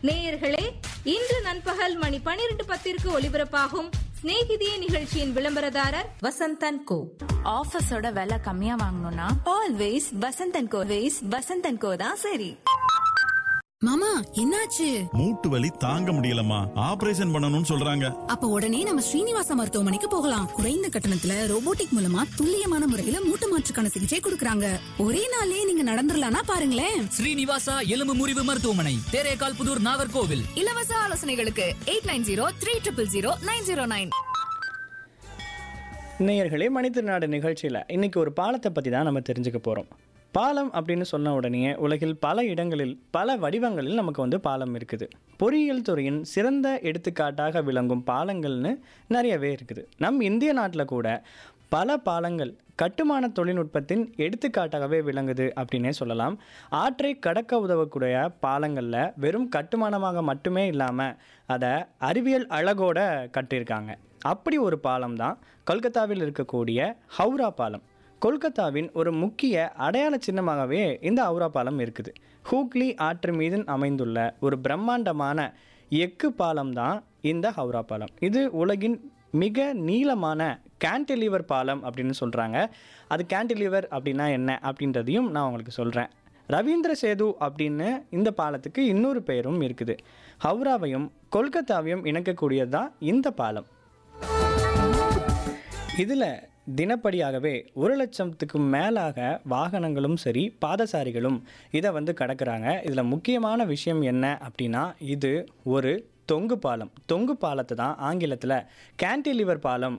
நேயர்களே இன்று நண்பகல் மணி பனிரெண்டு பத்திற்கு ஒலிபரப்பாகும் சிநேகிதியே நிகழ்ச்சியின் விளம்பரதாரர் வசந்தன் கோ ஆஃபீஸோட விலை கம்மியா வாங்கணும்னா always Vasanthan co ways Vasanthan co தான் சரி மாமா என்னாச்சு மூட்டு வலி தாங்க முடியலம்மா ஆபரேஷன் பண்ணணும்னு சொல்றாங்க அப்ப உடனே நம்ம ஸ்ரீனிவாசா மருத்துவமனைக்கு போகலாம் குறைந்த கட்டணத்துல ரோபோட்டிக் மூலமா துல்லியமான முறையில மூட்டு மாற்றுக்கான சிகிச்சை கொடுக்கறாங்க ஒரே நாள்லயே நீங்க நடந்துடலாம்னா பாருங்களேன் ஸ்ரீனிவாசா எலும்பு முறிவு மருத்துவமனை தேரேகால் புதூர் நாகர்கோவில் இலவச ஆலோசனைகளுக்கு eight nine zero three triple zero nine zero nine நேயர்களே மனிதநாடு நிகழ்ச்சியில் இன்னைக்கு ஒரு பாலத்தை பற்றி தான் நம்ம தெரிஞ்சுக்க போகிறோம் பாலம் அப்படின்னு சொன்ன உடனே உலகில் பல இடங்களில் பல வடிவங்களில் நமக்கு வந்து பாலம் இருக்குது பொறியியல் துறையின் சிறந்த எடுத்துக்காட்டாக விளங்கும் பாலங்கள்னு நிறையவே இருக்குது நம் இந்திய நாட்டில் கூட பல பாலங்கள் கட்டுமான தொழில்நுட்பத்தின் எடுத்துக்காட்டாகவே விளங்குது அப்படின்னே சொல்லலாம் ஆற்றை கடக்க உதவக்கூடிய பாலங்களில் வெறும் கட்டுமானமாக மட்டுமே இல்லாமல் அதை அறிவியல் அழகோட கட்டியிருக்காங்க அப்படி ஒரு பாலம் தான் கொல்கத்தாவில் இருக்கக்கூடிய ஹவுரா பாலம் கொல்கத்தாவின் ஒரு முக்கிய அடையாள சின்னமாகவே இந்த ஹவுரா பாலம் இருக்குது ஹூக்லி ஆற்று மீது அமைந்துள்ள ஒரு பிரம்மாண்டமான எக்கு பாலம் தான் இந்த ஹவுரா பாலம் இது உலகின் மிக நீளமான கேன்டிலிவர் பாலம் அப்படின்னு சொல்கிறாங்க அது கேன்டிலிவர் அப்படின்னா என்ன அப்படின்றதையும் நான் உங்களுக்கு சொல்கிறேன் ரவீந்திர சேது அப்படின்னு இந்த பாலத்துக்கு இன்னொரு பெயரும் இருக்குது ஹவுராவையும் கொல்கத்தாவையும் இணைக்கக்கூடியது தான் இந்த பாலம் இதில் தினப்படியாகவே ஒரு லட்சத்துக்கு மேலாக வாகனங்களும் சரி பாதசாரிகளும் இதை வந்து கடக்குறாங்க இதில் முக்கியமான விஷயம் என்ன அப்படின்னா இது ஒரு தொங்கு பாலம் தொங்கு பாலத்தை தான் ஆங்கிலத்தில் கேன்டிலிவர் பாலம்